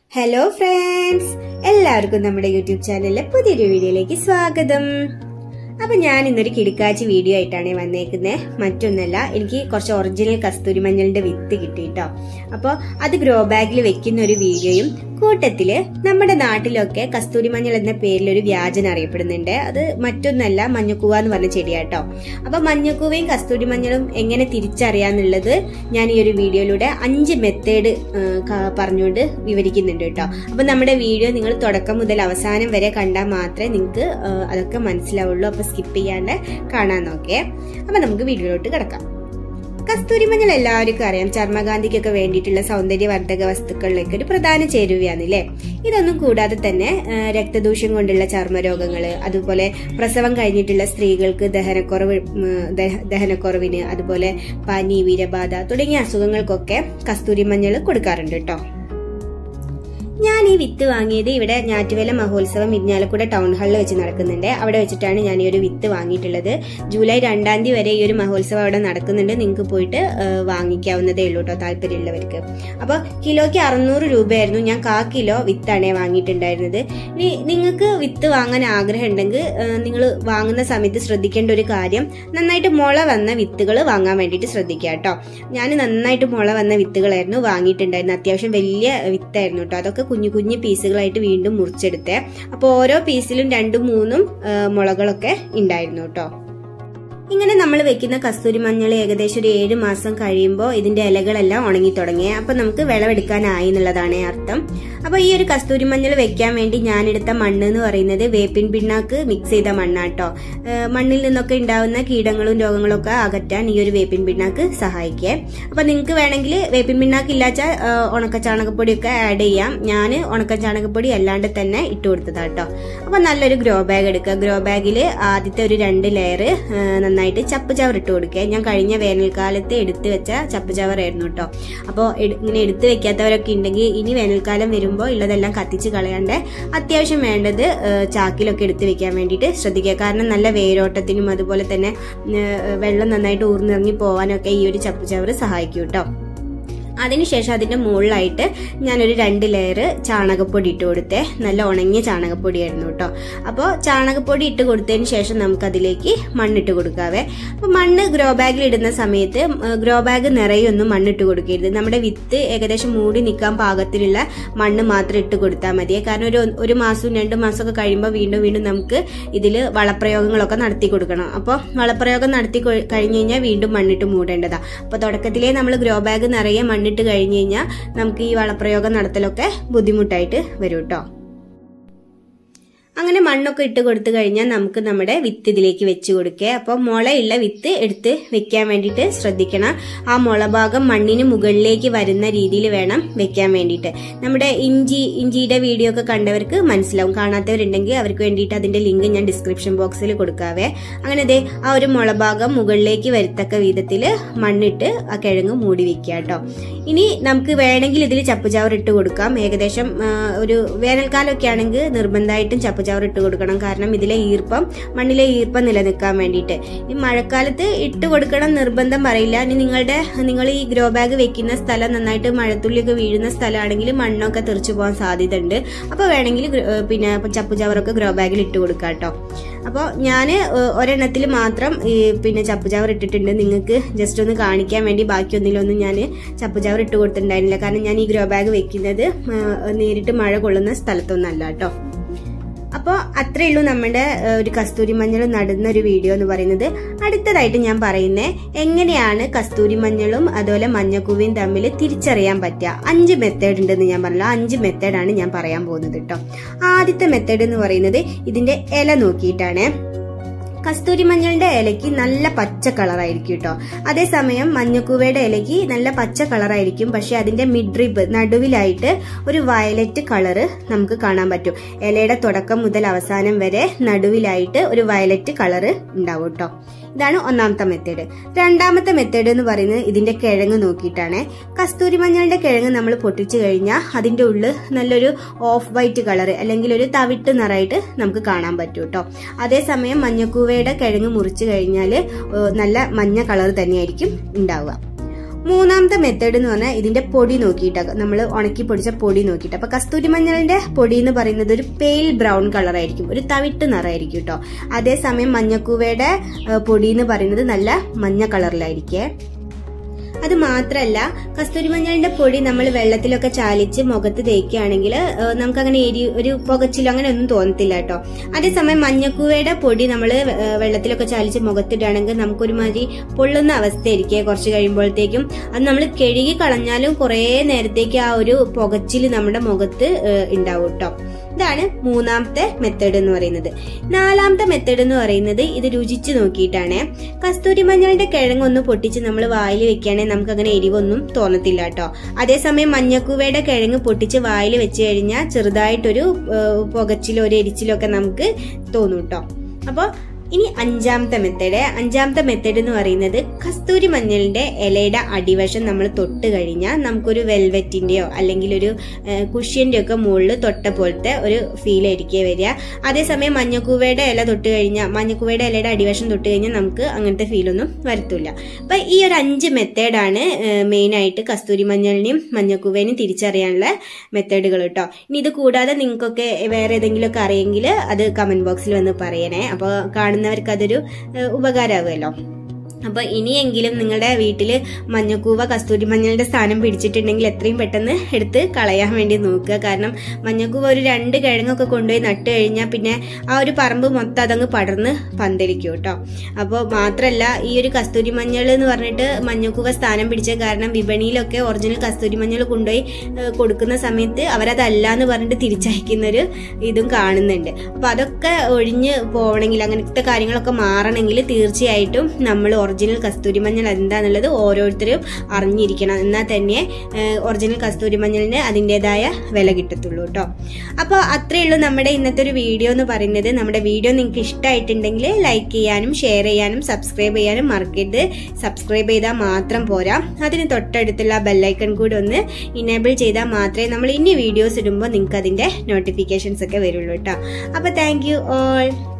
hello friends എല്ലാവർക്കും നമ്മുടെ YouTube ചാനലിലെ പുതിയൊരു വീഡിയോയിലേക്ക് സ്വാഗതം അപ്പൊ ഞാൻ ഇന്നൊരു കിടക്കാച്ചി വീഡിയോ ആയിട്ടാണ് വന്നേക്കുന്നത് മറ്റൊന്നല്ല എനിക്ക് കുറച്ച് ഒറിജിനൽ കസ്തൂരി മഞ്ഞളിന്റെ വിത്ത് കിട്ടിട്ടോ അപ്പോൾ അത് ഗ്രോ ബാഗിൽ വെക്കുന്ന ഒരു വീഡിയോയും കൂട്ടത്തില് നമ്മുടെ നാട്ടിലൊക്കെ കസ്തൂരി മഞ്ഞൾ എന്ന പേരിൽ ഒരു വ്യാജന അറിയപ്പെടുന്നുണ്ട് അത് മറ്റൊന്നല്ല മഞ്ഞക്കൂവ എന്ന് പറഞ്ഞ ചെടിയാട്ടോ അപ്പൊ മഞ്ഞക്കൂവയും കസ്തൂരി മഞ്ഞളും എങ്ങനെ തിരിച്ചറിയാന്നുള്ളത് ഞാൻ ഈ ഒരു വീഡിയോയിലൂടെ അഞ്ച് മെത്തേഡ് പറഞ്ഞുകൊണ്ട് വിവരിക്കുന്നുണ്ട് കേട്ടോ അപ്പൊ നമ്മുടെ വീഡിയോ നിങ്ങൾ തുടക്കം മുതൽ അവസാനം വരെ കണ്ടാൽ മാത്രമേ നിങ്ങൾക്ക് അതൊക്കെ മനസ്സിലാവുള്ളൂ അപ്പൊ സ്കിപ്പ് ചെയ്യാണ്ട് കാണാൻ നോക്കേ അപ്പൊ നമുക്ക് വീഡിയോയിലോട്ട് കിടക്കാം കസ്തൂരി മഞ്ഞൾ എല്ലാവർക്കും അറിയാം ചർമ്മകാന്തിക്കൊക്കെ വേണ്ടിയിട്ടുള്ള സൗന്ദര്യവർദ്ധക വസ്തുക്കളിലേക്ക് ഒരു പ്രധാന ചേരുവയാണ് അല്ലേ ഇതൊന്നും കൂടാതെ തന്നെ രക്തദൂഷ്യം കൊണ്ടുള്ള ചർമ്മരോഗങ്ങൾ അതുപോലെ പ്രസവം കഴിഞ്ഞിട്ടുള്ള സ്ത്രീകൾക്ക് ദഹനക്കുറവ് ദഹനക്കുറവിന് അതുപോലെ പനി വീരബാധ തുടങ്ങിയ അസുഖങ്ങൾക്കൊക്കെ കസ്തൂരി മഞ്ഞൾ കൊടുക്കാറുണ്ട് കേട്ടോ ഞാൻ ഈ വിത്ത് വാങ്ങിയത് ഇവിടെ ഞാറ്റുവേല മഹോത്സവം ഇരിഞ്ഞാലക്കുട ടൗൺ ഹാളിൽ വെച്ച് നടക്കുന്നുണ്ട് അവിടെ വെച്ചിട്ടാണ് ഞാൻ ഈ ഒരു വിത്ത് വാങ്ങിയിട്ടുള്ളത് ജൂലൈ രണ്ടാം തീയതി വരെ ഈ ഒരു മഹോത്സവം അവിടെ നടക്കുന്നുണ്ട് നിങ്ങൾക്ക് പോയിട്ട് വാങ്ങിക്കാവുന്നതേ ഉള്ളൂ കേട്ടോ താല്പര്യമുള്ളവർക്ക് അപ്പോൾ കിലോയ്ക്ക് അറുന്നൂറ് രൂപയായിരുന്നു ഞാൻ കാ കിലോ വിത്താണ് വാങ്ങിയിട്ടുണ്ടായിരുന്നത് ഇനി നിങ്ങൾക്ക് വിത്ത് വാങ്ങാൻ ആഗ്രഹം ഉണ്ടെങ്കിൽ നിങ്ങൾ വാങ്ങുന്ന സമയത്ത് ശ്രദ്ധിക്കേണ്ട ഒരു കാര്യം നന്നായിട്ട് മുള വന്ന വിത്തുകൾ വാങ്ങാൻ വേണ്ടിയിട്ട് ശ്രദ്ധിക്കുക കേട്ടോ ഞാൻ നന്നായിട്ട് മുള വന്ന വിത്തുകളായിരുന്നു വാങ്ങിയിട്ടുണ്ടായിരുന്നത് അത്യാവശ്യം വലിയ വിത്തായിരുന്നു കേട്ടോ അതൊക്കെ കുഞ്ഞു കുഞ്ഞു പീസുകളായിട്ട് വീണ്ടും മുറിച്ചെടുത്തേ അപ്പോൾ ഓരോ പീസിലും രണ്ടും മൂന്നും മുളകളൊക്കെ ഉണ്ടായിരുന്നു കേട്ടോ ഇങ്ങനെ നമ്മൾ വെക്കുന്ന കസ്തൂരി മഞ്ഞൾ ഏകദേശം ഒരു ഏഴ് മാസം കഴിയുമ്പോൾ ഇതിന്റെ ഇലകളെല്ലാം ഉണങ്ങി തുടങ്ങി അപ്പൊ നമുക്ക് വിളവെടുക്കാനായി എന്നുള്ളതാണ് അർത്ഥം അപ്പൊ ഈ ഒരു കസ്തൂരി മഞ്ഞൾ വെക്കാൻ വേണ്ടി ഞാനെടുത്ത മണ്ണ് എന്ന് പറയുന്നത് വേപ്പിൻ പിണ്ണാക്ക് മിക്സ് ചെയ്ത മണ്ണാട്ടോ മണ്ണിൽ നിന്നൊക്കെ ഉണ്ടാവുന്ന കീടങ്ങളും രോഗങ്ങളും ഒക്കെ അകറ്റാൻ ഈ ഒരു വേപ്പിൻ പിണ്ണാക്ക് സഹായിക്കേ അപ്പൊ നിങ്ങൾക്ക് വേണമെങ്കിൽ വേപ്പിൻ പിണ്ണാക്ക് ഇല്ലാച്ച ഉണക്ക ചാണകപ്പൊടി ഒക്കെ ആഡ് ചെയ്യാം ഞാൻ ഉണക്ക ചാണകപ്പൊടി അല്ലാണ്ട് തന്നെ ഇട്ട് കൊടുത്തതാട്ടോ അപ്പൊ നല്ലൊരു ഗ്രോ ബാഗ് എടുക്കുക ഗ്രോ ബാഗിൽ ആദ്യത്തെ ഒരു രണ്ട് ലെയർ നന്നായിട്ട് ചപ്പ് ചവർ ഇട്ട് കൊടുക്കുക ഞാൻ കഴിഞ്ഞ വേനൽക്കാലത്ത് എടുത്തു വെച്ച ചപ്പ് ചവറായിരുന്നു കേട്ടോ അപ്പോൾ ഇങ്ങനെ എടുത്തു വെക്കാത്തവരൊക്കെ ഉണ്ടെങ്കിൽ ഇനി വേനൽക്കാലം വരുമ്പോൾ ഉള്ളതെല്ലാം കത്തിച്ച് കളയാണ്ട് അത്യാവശ്യം വേണ്ടത് ചാക്കിലൊക്കെ എടുത്ത് വെക്കാൻ വേണ്ടിയിട്ട് ശ്രദ്ധിക്കുക കാരണം നല്ല വേരോട്ടത്തിനും അതുപോലെ തന്നെ വെള്ളം നന്നായിട്ട് ഊർന്നിറങ്ങി പോകാനൊക്കെ ഈ ഒരു ചപ്പ് ചവറ് സഹായിക്കും കേട്ടോ അതിനുശേഷം അതിന്റെ മുകളിലായിട്ട് ഞാനൊരു രണ്ട് ലെയർ ചാണകപ്പൊടി ഇട്ട് കൊടുത്തേ നല്ല ഉണങ്ങിയ ചാണകപ്പൊടിയായിരുന്നു കേട്ടോ അപ്പോൾ ചാണകപ്പൊടി ഇട്ട് കൊടുത്തതിന് ശേഷം നമുക്ക് അതിലേക്ക് മണ്ണിട്ട് കൊടുക്കാവേ അപ്പോൾ മണ്ണ് ഗ്രോ ബാഗിൽ ഇടുന്ന സമയത്ത് ഗ്രോ ബാഗ് നിറയൊന്നും മണ്ണിട്ട് കൊടുക്കരുത് നമ്മുടെ വിത്ത് ഏകദേശം മൂടി നിൽക്കാൻ പാകത്തിലുള്ള മണ്ണ് മാത്രം ഇട്ട് കൊടുത്താൽ മതിയെ കാരണം ഒരു ഒരു മാസവും രണ്ട് മാസമൊക്കെ കഴിയുമ്പോൾ വീണ്ടും വീണ്ടും നമുക്ക് ഇതിൽ വളപ്രയോഗങ്ങളൊക്കെ നടത്തി കൊടുക്കണം അപ്പോൾ വളപ്രയോഗം നടത്തി കഴിഞ്ഞ് കഴിഞ്ഞാൽ വീണ്ടും മണ്ണിട്ട് മൂടേണ്ടതാണ് അപ്പോൾ തുടക്കത്തിലേ നമ്മൾ ഗ്രോ ബാഗ് നിറയെ മണ്ണ് മണ്ണിട്ട് കഴിഞ്ഞ് കഴിഞ്ഞാൽ നമുക്ക് ഈ വളപ്രയോഗം നടത്തലൊക്കെ ബുദ്ധിമുട്ടായിട്ട് വരും കേട്ടോ അങ്ങനെ മണ്ണൊക്കെ ഇട്ട് കൊടുത്തു കഴിഞ്ഞാൽ നമുക്ക് നമ്മുടെ വിത്ത് ഇതിലേക്ക് വെച്ച് കൊടുക്കുക അപ്പോൾ മുളയുള്ള വിത്ത് എടുത്ത് വെക്കാൻ വേണ്ടിയിട്ട് ശ്രദ്ധിക്കണം ആ മുളഭാഗം മണ്ണിന് മുകളിലേക്ക് വരുന്ന രീതിയിൽ വേണം വെക്കാൻ വേണ്ടിയിട്ട് നമ്മുടെ ഇഞ്ചി ഇഞ്ചിയുടെ വീഡിയോ ഒക്കെ കണ്ടവർക്ക് മനസ്സിലാവും കാണാത്തവരുണ്ടെങ്കിൽ അവർക്ക് വേണ്ടിയിട്ട് അതിന്റെ ലിങ്ക് ഞാൻ ഡിസ്ക്രിപ്ഷൻ ബോക്സിൽ കൊടുക്കാവേ അങ്ങനെ ദേ ആ ഒരു മുളഭാഗം മുകളിലേക്ക് വരുത്തക്ക വിധത്തിൽ മണ്ണിട്ട് ആ കിഴങ്ങ് മൂടി വെക്കുക കേട്ടോ ഇനി നമുക്ക് വേണമെങ്കിൽ ഇതിൽ ചപ്പുചാവർ ഇട്ട് കൊടുക്കാം ഏകദേശം ഒരു വേനൽക്കാലമൊക്കെ ആണെങ്കിൽ നിർബന്ധമായിട്ടും ചപ്പ് ചവർ ഇട്ട് കൊടുക്കണം കാരണം ഇതിലെ ഈർപ്പം മണ്ണിലെ ഈർപ്പം നിലനിൽക്കാൻ വേണ്ടിയിട്ട് ഈ മഴക്കാലത്ത് ഇട്ട് കൊടുക്കണം നിർബന്ധം പറയില്ല ഇനി നിങ്ങളുടെ നിങ്ങൾ ഈ ഗ്രോ ബാഗ് വെക്കുന്ന സ്ഥലം നന്നായിട്ട് മഴത്തുള്ളിയൊക്കെ വീഴുന്ന സ്ഥലമാണെങ്കിൽ മണ്ണൊക്കെ തെറിച്ചു പോകാൻ സാധ്യത ഉണ്ട് അപ്പോൾ വേണമെങ്കിൽ പിന്നെ ചപ്പ് ചവറൊക്കെ ഗ്രോ ബാഗിൽ ഇട്ട് കൊടുക്കാം കേട്ടോ അപ്പോൾ ഞാൻ ഒരെണ്ണത്തിൽ മാത്രം പിന്നെ ചപ്പ് ചവർ ഇട്ടിട്ടുണ്ട് നിങ്ങൾക്ക് ജസ്റ്റ് ഒന്ന് കാണിക്കാൻ വേണ്ടി ബാക്കിയൊന്നിലൊന്നും ഞാൻ ചപ്പ് ചവർ ഇട്ട് കൊടുത്തിട്ടുണ്ടായിരുന്നില്ല കാരണം ഞാൻ ഈ ഗ്രോ ബാഗ് വെക്കുന്നത് നേരിട്ട് മഴ കൊള്ളുന്ന സ്ഥലത്തൊന്നല്ല കേട്ടോ അപ്പോൾ അത്രേ ഉള്ളൂ നമ്മുടെ ഒരു കസ്തൂരി മഞ്ഞൾ നടുന്ന ഒരു വീഡിയോ എന്ന് പറയുന്നത് അടുത്തതായിട്ട് ഞാൻ പറയുന്നത് എങ്ങനെയാണ് കസ്തൂരി മഞ്ഞളും അതുപോലെ മഞ്ഞക്കൂവയും തമ്മിൽ തിരിച്ചറിയാൻ പറ്റുക അഞ്ച് മെത്തേഡ് ഉണ്ടെന്ന് ഞാൻ പറഞ്ഞല്ലോ അഞ്ച് മെത്തേഡാണ് ഞാൻ പറയാൻ പോകുന്നത് കേട്ടോ ആദ്യത്തെ മെത്തേഡ് എന്ന് പറയുന്നത് ഇതിന്റെ ഇല നോക്കിയിട്ടാണ് കസ്തൂരി മഞ്ഞളുടെ ഇലയ്ക്ക് നല്ല പച്ച കളറായിരിക്കും കേട്ടോ അതേസമയം മഞ്ഞക്കൂവയുടെ ഇലയ്ക്ക് നല്ല പച്ച കളറായിരിക്കും പക്ഷെ അതിന്റെ മിഡ്രിബ് നടുവിലായിട്ട് ഒരു വയലറ്റ് കളറ് നമുക്ക് കാണാൻ പറ്റും ഇലയുടെ തുടക്കം മുതൽ അവസാനം വരെ നടുവിലായിട്ട് ഒരു വയലറ്റ് കളറ് ഉണ്ടാവും കേട്ടോ ഇതാണ് ഒന്നാമത്തെ മെത്തേഡ് രണ്ടാമത്തെ മെത്തേഡ് എന്ന് പറയുന്നത് ഇതിന്റെ കിഴങ്ങ് നോക്കിയിട്ടാണ് കസ്തൂരി മഞ്ഞളുടെ കിഴങ്ങ് നമ്മൾ പൊട്ടിച്ചു കഴിഞ്ഞാൽ അതിന്റെ ഉള്ളിൽ നല്ലൊരു ഓഫ് വൈറ്റ് കളർ അല്ലെങ്കിൽ ഒരു തവിട്ട് നിറയിട്ട് നമുക്ക് കാണാൻ പറ്റും കേട്ടോ അതേസമയം മഞ്ഞക്കൂവയുടെ കിഴങ്ങ് മുറിച്ചു കഴിഞ്ഞാൽ നല്ല മഞ്ഞ കളർ തന്നെയായിരിക്കും ഉണ്ടാവുക മൂന്നാമത്തെ മെത്തേഡ് എന്ന് പറഞ്ഞാൽ ഇതിന്റെ പൊടി നോക്കിയിട്ട് നമ്മൾ ഉണക്കി പൊടിച്ച പൊടി നോക്കിയിട്ട് അപ്പൊ കസ്തൂരി മഞ്ഞളിന്റെ പൊടി എന്ന് പറയുന്നത് ഒരു പെയിൽ ബ്രൗൺ കളർ ആയിരിക്കും ഒരു തവിട്ട് നിറമായിരിക്കും കേട്ടോ അതേസമയം മഞ്ഞക്കൂവയുടെ ഏഹ്, പൊടി എന്ന് പറയുന്നത് നല്ല മഞ്ഞ കളറിലായിരിക്കേ അത് മാത്രല്ല കസ്തൂരി മഞ്ഞളിന്റെ പൊടി നമ്മൾ വെള്ളത്തിലൊക്കെ ചാലിച്ച് മുഖത്ത് തേക്കുകയാണെങ്കിൽ നമുക്ക് അങ്ങനെ എരി ഒരു പുകച്ചിലോ അങ്ങനെ ഒന്നും തോന്നത്തില്ല കേട്ടോ അതേസമയം മഞ്ഞക്കൂവയുടെ പൊടി നമ്മൾ വെള്ളത്തിലൊക്കെ ചാലിച്ച് മുഖത്തിടുകയാണെങ്കിൽ നമുക്കൊരുമാതിരി പൊള്ളുന്ന അവസ്ഥയായിരിക്കും കുറച്ച് കഴിയുമ്പോഴത്തേക്കും അത് നമ്മൾ കഴുകി കളഞ്ഞാലും കുറേ നേരത്തേക്ക് ആ ഒരു പുകച്ചിൽ നമ്മുടെ മുഖത്ത് ഏഹ്, ഉണ്ടാവും കേട്ടോ ഇതാണ് മൂന്നാമത്തെ മെത്തേഡ് എന്ന് പറയുന്നത് നാലാമത്തെ മെത്തേഡ് എന്ന് പറയുന്നത് ഇത് രുചിച്ച് നോക്കിയിട്ടാണ് കസ്തൂരി മഞ്ഞളുടെ കിഴങ്ങൊന്ന് പൊട്ടിച്ച് നമ്മൾ വായിൽ വെക്കുകയാണെങ്കിൽ നമുക്ക് അങ്ങനെ എരിവൊന്നും തോന്നത്തില്ല കേട്ടോ അതേസമയം മഞ്ഞക്കൂവയുടെ കിഴങ്ങ് പൊട്ടിച്ച് വായിൽ വെച്ച് കഴിഞ്ഞാൽ ചെറുതായിട്ടൊരു ഏഹ്, പുകച്ചിലോ ഒരു എരിച്ചിലോ ഒക്കെ നമുക്ക് തോന്നും കേട്ടോ അപ്പോൾ ഇനി അഞ്ചാമത്തെ മെത്തേഡ് അഞ്ചാമത്തെ മെത്തേഡ് എന്ന് പറയുന്നത് കസ്തൂരി മഞ്ഞളിന്റെ ഇലയുടെ അടിവശം നമ്മൾ തൊട്ട് കഴിഞ്ഞാൽ നമുക്കൊരു വെൽവെറ്റിന്റെയോ അല്ലെങ്കിൽ ഒരു കുഷ്യന്റെ ഒക്കെ മുകളിൽ തൊട്ട പോലത്തെ ഒരു ഫീൽ ആയിരിക്കേ വരിക അതേസമയം മഞ്ഞക്കൂവയുടെ ഇല തൊട്ട് കഴിഞ്ഞാൽ മഞ്ഞക്കൂവയുടെ ഇലയുടെ അടിവശം തൊട്ട് കഴിഞ്ഞാൽ നമുക്ക് അങ്ങനത്തെ ഫീലൊന്നും വരത്തില്ല അപ്പൊ ഈ ഒരു അഞ്ച് മെത്തേഡാണ് മെയിൻ ആയിട്ട് കസ്തൂരി മഞ്ഞളിനെയും മഞ്ഞക്കൂവേനെയും തിരിച്ചറിയാനുള്ള മെത്തേഡുകൾ കേട്ടോ ഇനി ഇത് കൂടാതെ നിങ്ങൾക്കൊക്കെ വേറെ ഏതെങ്കിലും ഒക്കെ അറിയെങ്കിൽ അത് കമന്റ് ബോക്സിൽ വന്ന് പറയണേ അപ്പോൾ കാണുന്നവർക്ക് അതൊരു ഏഹ്, ഉപകാരമാകുമല്ലോ അപ്പൊ ഇനിയെങ്കിലും നിങ്ങളുടെ വീട്ടിൽ മഞ്ഞക്കൂവ കസ്തൂരി മഞ്ഞളുടെ സ്ഥാനം പിടിച്ചിട്ടുണ്ടെങ്കിൽ എത്രയും പെട്ടെന്ന് എടുത്ത് കളയാൻ വേണ്ടി നോക്കുക കാരണം മഞ്ഞക്കൂവ ഒരു രണ്ട് കിഴങ്ങൊക്കെ കൊണ്ടുപോയി നട്ട് കഴിഞ്ഞാൽ പിന്നെ ആ ഒരു പറമ്പ് മൊത്തം അതങ്ങ് പടർന്ന് പന്തലിക്കും കേട്ടോ അപ്പോൾ മാത്രമല്ല ഈ ഒരു കസ്തൂരി മഞ്ഞൾ എന്ന് പറഞ്ഞിട്ട് മഞ്ഞക്കൂവ സ്ഥാനം പിടിച്ച കാരണം വിപണിയിലൊക്കെ ഒറിജിനൽ കസ്തൂരി മഞ്ഞൾ കൊണ്ടുപോയി ഏഹ്, കൊടുക്കുന്ന സമയത്ത് അവരതല്ല എന്ന് പറഞ്ഞിട്ട് തിരിച്ചയക്കുന്ന ഒരു ഇതും കാണുന്നുണ്ട് അപ്പൊ അതൊക്കെ ഒഴിഞ്ഞ് പോകണമെങ്കിൽ അങ്ങനത്തെ കാര്യങ്ങളൊക്കെ മാറണമെങ്കിൽ തീർച്ചയായിട്ടും നമ്മൾ ഒറിജിനൽ കസ്തൂരി മഞ്ഞൾ എന്താന്നുള്ളത് ഓരോരുത്തരും അറിഞ്ഞിരിക്കണം എന്നാൽ തന്നെ ഏഹ്, ഒറിജിനൽ കസ്തൂരി മഞ്ഞളിന് അതിൻ്റെതായ വില കിട്ടത്തുള്ളൂ കേട്ടോ അപ്പോൾ അത്രയേ ഉള്ളൂ നമ്മുടെ ഇന്നത്തെ ഒരു വീഡിയോ എന്ന് പറയുന്നത് നമ്മുടെ വീഡിയോ നിങ്ങൾക്ക് ഇഷ്ടമായിട്ടുണ്ടെങ്കിൽ ലൈക്ക് ചെയ്യാനും ഷെയർ ചെയ്യാനും സബ്സ്ക്രൈബ് ചെയ്യാനും മറക്കരുത് സബ്സ്ക്രൈബ് ചെയ്താൽ മാത്രം പോരാ അതിന് തൊട്ടടുത്തുള്ള ബെല്ലൈക്കൺ കൂടി ഒന്ന് ഇനേബിൾ ചെയ്താൽ മാത്രമേ നമ്മൾ ഇനി വീഡിയോസ് ഇടുമ്പോൾ നിങ്ങൾക്ക് അതിൻ്റെ നോട്ടിഫിക്കേഷൻസ് ഒക്കെ വരുള്ളൂ കേട്ടോ അപ്പോൾ താങ്ക് യു ഓൾ